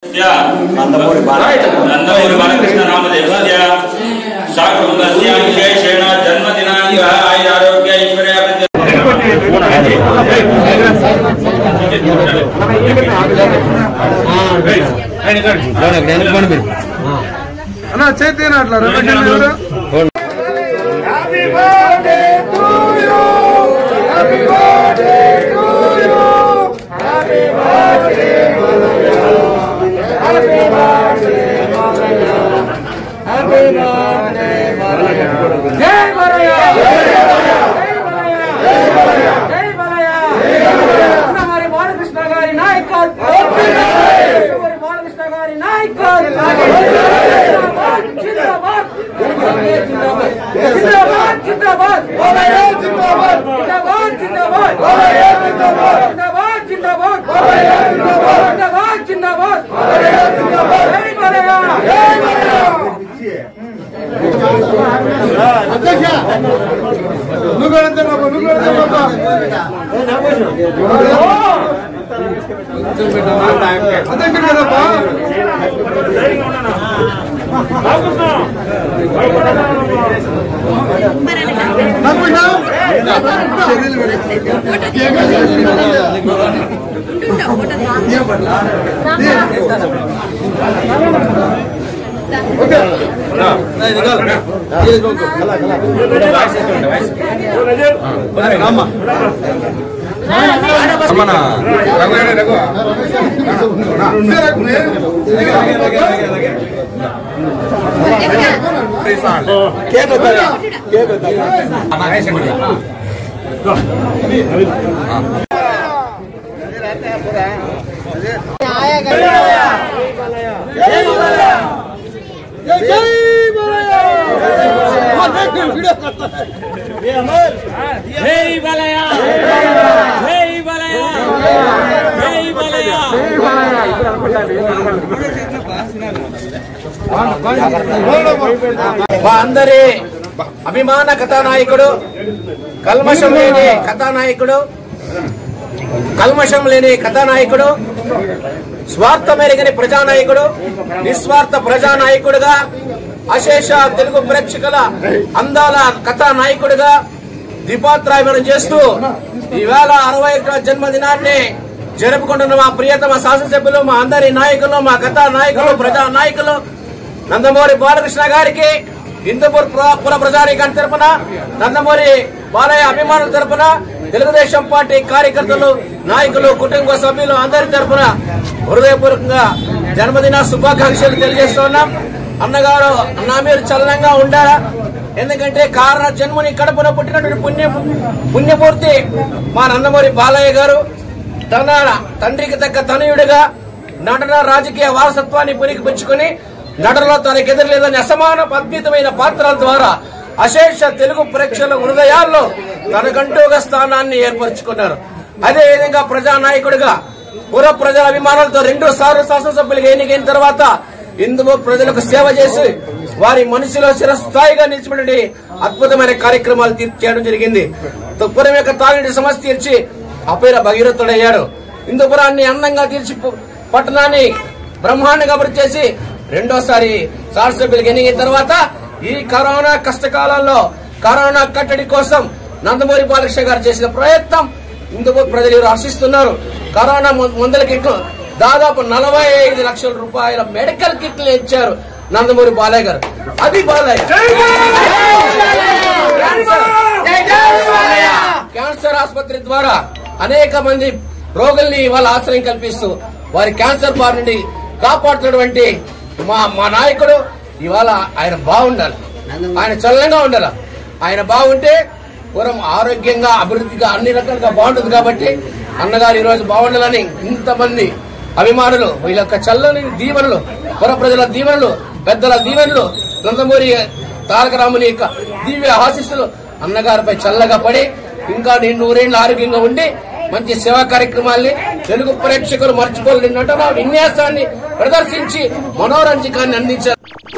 నందమూరి నందమూరి బాలకృష్ణ నామదేవస్య శాకంగస్య విశేషేణ జన్మదినాంక ఆయురారోగ్య ఐశ్వర్యాభివృద్ధి అన్న చేతి అట్లా రమేష్ ఎవరు మరి బాలకృష్ణ గారి నాయకత్వం మరి బాలకృష్ణ గారి నాయకత్వం జిందాబాద్ జిందాబాద్ జిందాబాద్ జిందాబాద్ జిందాబాద్ జిందాబాద్ జిందాబాద్ జిందాబాద్ జిందాబాద్ జిందాబాద్ జై బాలయ్య నువ్వు కూడా అంతే బాబా నువ్వు కూడా అంతే బాబా అదే కదప్పా మా అందరి అభిమాన కథానాయకుడు కల్మషం లేని కథానాయకుడు కల్మషం లేని కథానాయకుడు స్వార్థమెరగని ప్రజానాయకుడు నిస్వార్థ ప్రజానాయకుడుగా అశేష తెలుగు ప్రేక్షకుల అందాల కథానాయకుడిగా దీపాత్రాయమనం చేస్తూ ఈవేళ అరవై ఒకటో జన్మదినాన్ని జరుపుకుంటున్న మా ప్రియతమ శాసనసభ్యులు మా అందరి నాయకులు మా కథా నాయకులు ప్రజా నాయకులు నందమూరి బాలకృష్ణ గారికి హిందూపూర్ పుర- పుర ప్రజానీకాన్ని తరపున నందమూరి బాలయ్య అభిమానుల తరపున తెలుగుదేశం పార్టీ కార్యకర్తలు నాయకులు కుటుంబ సభ్యులు అందరి తరపున హృదయపూర్వకంగా జన్మదిన శుభాకాంక్షలు తెలియజేస్తున్నాం అన్నగారు అన్న మీరు చలనంగా ఉండాలా ఎందుకంటే కారణ జన్ముని కడపన పుట్టినటువంటి పుణ్య పుణ్యమూర్తి మా నందమూరి బాలయ్య గారు తన తండ్రికి తగ్గ తనయుడిగా నటన రాజకీయ వారసత్వాన్ని పురికిపుచ్చుకుని నటనలో తనకు ఎదురులేదని అసమాన అద్భుతమైన పాత్రల ద్వారా అశేష తెలుగు ప్రేక్షకుల హృదయాల్లో తనకంటూ ఒక స్థానాన్ని ఏర్పరచుకున్నారు అదే విధంగా ప్రజానాయకుడిగా పుర ప్రజల అభిమానులతో రెండో సార్లు శాసనసభ్యులుగా ఎన్నికైన తర్వాత ఇందులో ప్రజలకు సేవ చేసి వారి మనసులో చిరస్థాయిగా నిలిచినటువంటి అద్భుతమైన కార్యక్రమాలు తీర్చి చేయడం జరిగింది తుప్పురం యొక్క తాగునీటి సమస్య తీర్చి అపేర భగీరథుడయ్యాడు హిందూపురాన్ని అందంగా తీర్చి పు- పట్టణాన్ని బ్రహ్మాండంగా అభివృద్ధి చేసి రెండోసారి శాసనసభ్యులకు ఎన్నికైన తర్వాత ఈ కరోనా కష్టకాలంలో కరోనా కట్టడి కోసం నందమూరి బాలకృష్ణ గారు చేసిన ప్రయత్నం ఇందుకు ప్రజలు ఈరోజు హర్షిస్తున్నారు కరోనా ము- మందుల కిట్లు దాదాపు నలభై ఐదు లక్షల రూపాయల మెడికల్ కిట్లు ఇచ్చారు నందమూరి బాలయ్య గారు అది బాలయ్య క్యాన్సర్ ఆసుపత్రి ద్వారా అనేక మంది రోగుల్ని వాళ్ళ ఆశ్రయం కల్పిస్తూ వారి క్యాన్సర్ బారి నుండి కాపాడుతున్నటువంటి మా మా నాయకుడు ఇవాళ ఆయన బాగుండాలి ఆయన చల్లంగా ఉండాలి ఆయన బాగుంటే పురం ఆరోగ్యంగా అభివృద్ధిగా అన్ని రకాలుగా బాగుంటుంది కాబట్టి అన్నగారు ఈ రోజు బాగుండాలని ఇంతమంది అభిమానులు వీళ్ళ యొక్క చల్లని దీవెనలు పుర ప్రజల దీవెనలు పెద్దల దీవెనలు నందమూరి తారక రాముని యొక్క దివ్య ఆశీస్సులు అన్నగారిపై చల్లగా పడి ఇంకా నేను నూరేళ్ల ఆరోగ్యంగా ఉండి మంచి సేవా కార్యక్రమాల్ని తెలుగు ప్రేక్షకులు మర్చిపోలేని నటన విన్యాసాన్ని ప్రదర్శించి మనోరంజకాన్ని అందించారు